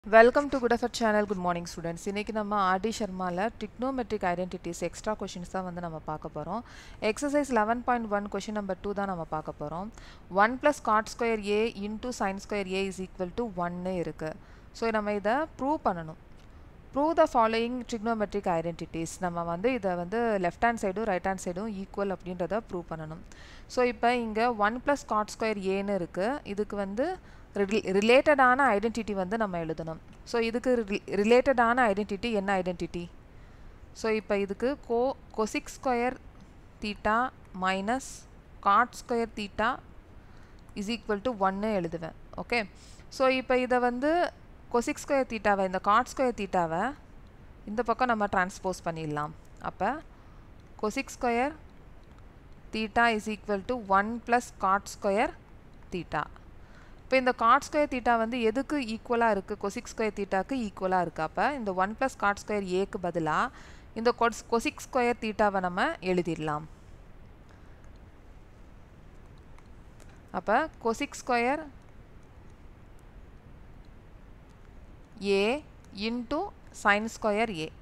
welcome to good effort channel good morning students இன்றைக்கி நம்ம RD ஷர்மாவில் டிக்னோமெட்ரிக் ஐடென்டிட்டிஸ் எக்ஸ்ட்ரா கொஷின்ஸ் தான் வந்து நம்ம பார்க்க போகிறோம் exercise eleven point one question number two தான் நம்ம பார்க்க போகிறோம் one plus cot square A into sine square A is equal to ஒன்னு இருக்குது ஸோ நம்ம இதை ப்ரூவ் பண்ணணும் prove the following trigonometric identities நம்ம வந்து இதை வந்து லெஃப்ட் ஹேண்ட் சைடும் ரைட் ஹேண்ட் சைடும் ஈக்குவல் அப்படின்றத ப்ரூவ் பண்ணணும் ஸோ இப்போ இங்கே ஒன் ப்ளஸ் காட் ஸ்கொயர் ஏன்னு இருக்குது இதுக்கு வந்து ரிலேட்டடான ஐடென்டிட்டி வந்து நம்ம எழுதணும் ஸோ இதுக்கு ரிலேட்டடான ஐடென்டிட்டி என்ன ஐடென்டிட்டி ஸோ இப்போ இதுக்கு கோ cosec square theta minus cot square theta is equal to ஒன்று எழுதுவேன் ஓகே ஸோ இப்போ இதை வந்து கொசிக் ஸ்கொயர் தீட்டாவை இந்த காட் ஸ்கொயர் தீட்டாவை இந்த பக்கம் நம்ம டிரான்ஸ்போஸ் பண்ணிடலாம் அப்போ cosec square theta is equal to one plus cot square theta இப்போ இந்த காட் ஸ்கொயர் தீட்டா வந்து எதுக்கு ஈக்குவலாக இருக்குது கொசிக் ஸ்கொயர் தீட்டாக்கு ஈக்குவலாக இருக்குது அப்போ இந்த ஒன் ப்ளஸ் காட் ஸ்கொயர் ஏக்கு பதிலாக இந்த கொஸ் கொசிக் ஸ்கொயர் தீட்டாவை நம்ம எழுதிடலாம் அப்போ cosec square A into sine square A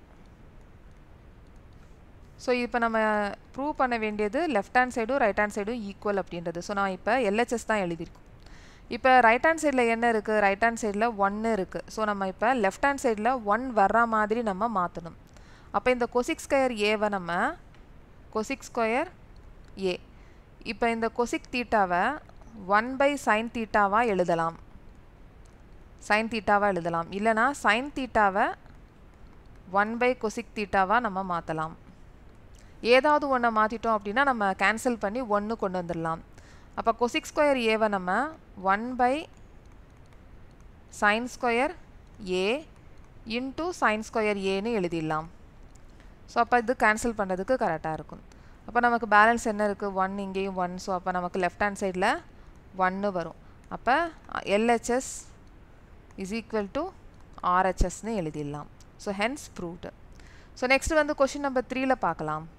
so இப்போ நம்ம ப்ரூவ் பண்ண வேண்டியது லெஃப்ட் ஹேண்ட் சைடும் ரைட் ஹேண்ட் சைடும் ஈக்குவல் அப்படின்றது ஸோ நான் இப்போ எல்ஹெச்எஸ் தான் எழுதியிருக்கோம் இப்போ ரைட் ஹேண்ட் சைடில் என்ன இருக்குது ரைட் ஹேண்ட் சைடில் ஒன்று இருக்குது ஸோ நம்ம இப்போ லெஃப்ட் ஹேண்ட் சைடில் ஒன் வர்ற மாதிரி நம்ம மாற்றணும் அப்போ இந்த கொசிக் ஸ்கொயர் ஏவை நம்ம கொசிக் ஸ்கொயர் ஏ இப்போ இந்த கொசிக் தீட்டாவை ஒன் பை சைன் தீட்டாவாக எழுதலாம் சைன் தீட்டாவாக எழுதலாம் இல்லைனா சைன் தீட்டாவை ஒன் பை கொசிக் தீட்டாவாக நம்ம மாற்றலாம் ஏதாவது ஒன்றை மாற்றிட்டோம் அப்படின்னா நம்ம கேன்சல் பண்ணி ஒன்று கொண்டு வந்துடலாம் அப்போ கொசிக் ஸ்கொயர் ஏவை நம்ம one by sine square A into sine square ஏன்னு எழுதிடலாம் ஸோ அப்போ இது கேன்சல் பண்ணுறதுக்கு கரெக்டாக இருக்கும் அப்போ நமக்கு பேலன்ஸ் என்ன இருக்குது ஒன் இங்கேயும் ஒன் ஸோ அப்போ நமக்கு லெஃப்ட் ஹேண்ட் சைடில் ஒன்று வரும் அப்போ எல்ஹெச்எஸ் இஸ் ஈக்குவல் டு ஆர்ஹெச்எஸ்னு எழுதிடலாம் so hence proved so next வந்து கொஷின் நம்பர் த்ரீல பார்க்கலாம்